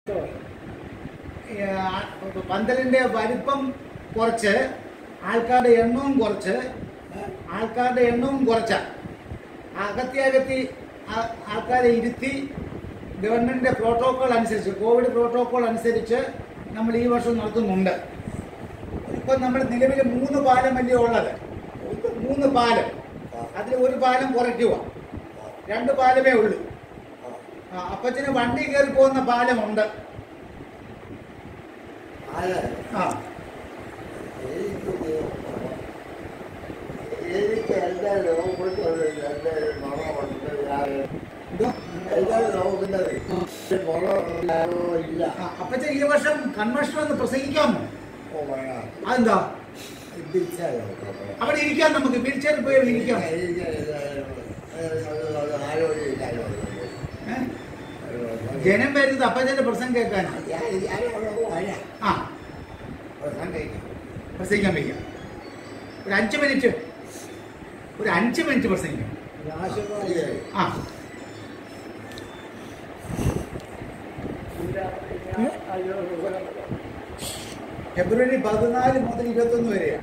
ഏ, പന്തലിന്റെ വലിപ്പം കുറച്ച് ആൾക്കാരുടെ എണ്ണവും കുറച്ച് ആൾക്കാരുടെ എണ്ണവും കുറച്ച അകത്തി അകത്തി ആ- ആൾക്കാരെ ഇരുത്തി ഗവൺമെന്റിന്റെ പ്രോട്ടോകോൾ അനുസരിച്ച് കോവിഡ് പ്രോട്ടോകോൾ അനുസരിച്ച് നമ്മൾ ഈ വർഷം നടത്തുന്നുണ്ട് ഇപ്പൊ നമ്മൾ നിലവിൽ മൂന്ന് പാലം വലിയ ഉള്ളത് മൂന്ന് പാലം അതിൽ ഒരു പാലം കുറയ്ക്കുക രണ്ട് പാലമേ ഉള്ളൂ ആ, അപ്പച്ചന് വണ്ടി കയറി പോകുന്ന പാലമുണ്ട് ആര് ആ എനിക്ക് എനിക്ക് എല്ലാ ലോകത്തിലുള്ള എൻ്റെ മണമുണ്ട് ഞാൻ ഇതോ? എല്ലാ ലോകത്തിൻ്റെ മണമുണ്ടായോ ഇല്ല ആ, അപ്പച്ചൻ ഈ വർഷം കൺവെൻഷൻ ഒന്ന് പ്രസംഗിക്കാമോ ഓ വേണം അതെന്താ തിരിച്ചാലോ അവിടെ ഇരിക്കാം നമുക്ക് വീൽ ചെയറിൽ പോയി അവിടെ ഇരിക്കാം എനിക്ക് ആരോഗ്യമില്ലായോ ഏ? ജനം വരുന്നത് അപ്പച്ചന്റെ പ്രസംഗം കേൾക്കാനാ ഞാൻ ഞാനവിടെ വരാം ആ പ്രസംഗിക്കാൻ വയ്ക്കാം ഒരു അഞ്ച് മിനിറ്റ് ഒരു അഞ്ച് മിനിറ്റ് പ്രസംഗിക്കാം നാശമായി ആ ഫെബ്രുവരി പതിനാല് മുതൽ ഇരുപത്തൊന്ന് വരെയാണ്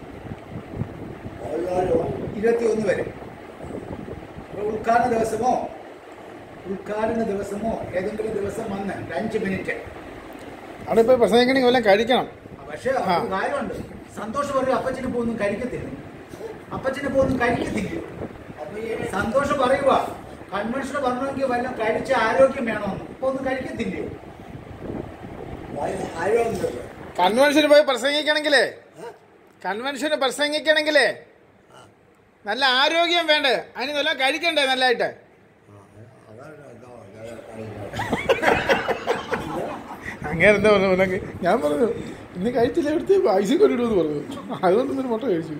ഓരോ ഇരുപത്തിയൊന്ന് വരെ അപ്പോൾ ഉദ്ഘാടന ദിവസമോ ഉദ്ഘാടന ദിവസമോ ഏതെങ്കിലും ദിവസം വന്ന് ഒരു അഞ്ച് മിനിറ്റ് അവിടെ ഇപ്പൊ പ്രസംഗിക്കണമെങ്കിൽ വല്ലതും കഴിക്കണം പക്ഷേ ആ. ഒരു കാര്യമുണ്ട് സന്തോഷം പറയും അപ്പച്ചന് പോകുന്നു കഴിക്കത്തില്ല അപ്പച്ചന് പോകുന്നു കഴിക്കത്തില്ല സന്തോഷം പറയുക കൺവെൻഷന് പറഞ്ഞെങ്കിൽ വല്ലതും കഴിച്ച ആരോഗ്യം വേണമെന്ന് ഇപ്പൊ ഒന്നും കഴിക്കത്തില്ലയോ ആരോഗ്യം കൺവെൻഷന് പോയി പ്രസംഗിക്കണമെങ്കിലേ കൺവെൻഷന് പ്രസംഗിക്കണമെങ്കിലേ നല്ല ആരോഗ്യം വേണ്ടേ അതിന് വല്ലതും കഴിക്കണ്ടേ നല്ലതായിട്ട് അങ്ങനെ എന്താ പറഞ്ഞു ഉനക്ക് ഞാൻ പറഞ്ഞു ഇന്ന് കഴിച്ചില്ല എടുത്ത് ഐസി കൊണ്ടിടുമെന്ന് പറഞ്ഞു അതുകൊണ്ട് ഇന്നൊരു മുട്ട കഴിച്ചു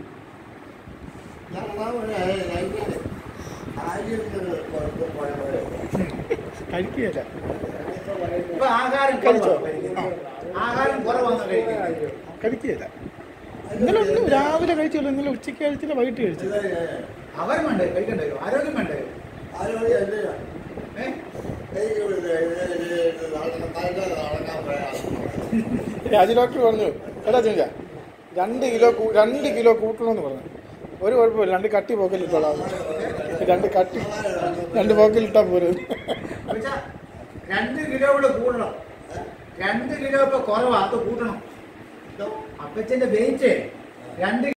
കഴിക്കുകയല്ല ഇപ്പൊ ആഹാരം കഴിച്ചോ? കുറവാണ് കഴിക്കുന്നത്. ആഹാരം കുറവാണ് കഴിക്കുന്നത് കഴിക്കുകയല്ല ഇന്നലെ ഒന്നും രാവിലെ കഴിച്ചില്ല ഇന്നലെ ഉച്ചയ്ക്ക് കഴിച്ചില്ല വൈകിട്ട് കഴിച്ചില്ല അവരും വേണ്ടേ കഴിക്കണ്ടേ ആരോഗ്യം വേണ്ടേ ഏ? രാജു ഡോക്ടർ പറഞ്ഞു എടാ ചോദിച്ചാ രണ്ട് കിലോ കൂ- രണ്ട് കിലോ കൂട്ടണമെന്ന് പറഞ്ഞു ഒരു കുഴപ്പമില്ല രണ്ട് കട്ടി പോക്കലിട്ടോളാം രണ്ട് കട്ടി രണ്ട് പോക്കലിട്ടാ പോരും എന്നുവെച്ചാ രണ്ട് കിലോ കൂടെ കൂടണം രണ്ട് കിലോ ഇപ്പൊ കുറവാ അത് കൂട്ടണം അപ്പച്ചന്റെ വെയിറ്റ് രണ്ട്